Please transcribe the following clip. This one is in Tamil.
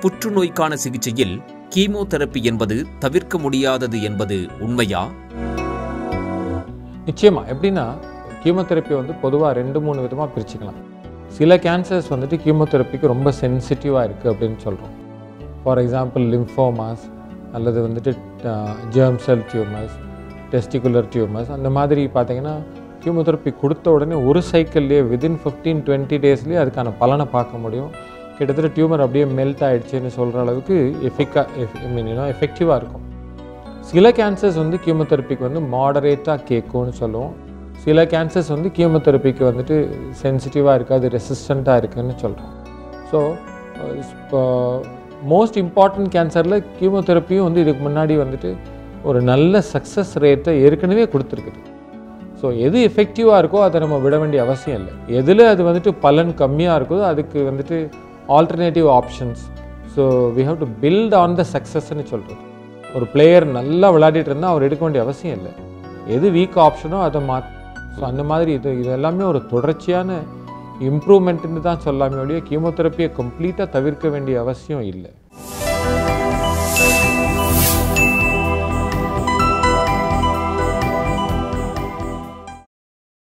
புற்றுநோய்க்கான சிகிச்சையில் கீமோதெரப்பி என்பது தவிர்க்க முடியாதது என்பது உண்மையா நிச்சயமா எப்படின்னா கீமோதெரப்பி வந்து பொதுவாக ரெண்டு மூணு விதமாக பிரிச்சுக்கலாம் சில கேன்சர்ஸ் வந்துட்டு கீமோதெரப்பிக்கு ரொம்ப சென்சிட்டிவாக இருக்குது அப்படின்னு சொல்கிறோம் ஃபார் எக்ஸாம்பிள் லிம்ஃபோமாஸ் அல்லது வந்துட்டு germ cell tumours testicular tumours அந்த மாதிரி பார்த்தீங்கன்னா கீமோதெரப்பி கொடுத்த உடனே ஒரு சைக்கிள்லேயே விதின் ஃபிஃப்டீன் டுவெண்ட்டி டேஸ்லேயே அதுக்கான பலனை பார்க்க முடியும் கிட்டத்தட்ட டியூமர் அப்படியே மெல்ட் ஆயிடுச்சுன்னு சொல்கிற அளவுக்கு எஃபிக்கா ஐ மீன் எஃபெக்டிவாக இருக்கும் சில கேன்சர்ஸ் வந்து கீமோதெரப்பிக்கு வந்து மாடரேட்டாக கேட்கும்னு சொல்லுவோம் சில கேன்சர்ஸ் வந்து கீமோதெரப்பிக்கு வந்துட்டு சென்சிட்டிவாக இருக்காது ரெசிஸ்டண்ட்டாக இருக்குன்னு சொல்கிறோம் ஸோ இப்போ மோஸ்ட் இம்பார்ட்டன்ட் கேன்சரில் கீமோதெரப்பியும் வந்து இதுக்கு முன்னாடி வந்துட்டு ஒரு நல்ல சக்ஸஸ் ரேட்டை ஏற்கனவே கொடுத்துருக்குது ஸோ எது எஃபெக்டிவாக இருக்கோ அதை நம்ம விட வேண்டிய அவசியம் இல்லை எதில் அது வந்துட்டு பலன் கம்மியாக இருக்கோ அதுக்கு வந்துட்டு alternative options so we have to build on the சக்ஸஸ்ன்னு சொல்கிறது ஒரு பிளேயர் நல்லா விளையாடிட்டு இருந்தால் அவர் எடுக்க வேண்டிய அவசியம் இல்லை எது வீக் ஆப்ஷனோ அதை மா ஸோ அந்த மாதிரி இது இது எல்லாமே ஒரு தொடர்ச்சியான இம்ப்ரூவ்மெண்ட்னு தான் சொல்லாமே ஒழிய கீமோதெரப்பியை கம்ப்ளீட்டாக தவிர்க்க வேண்டிய அவசியம் இல்லை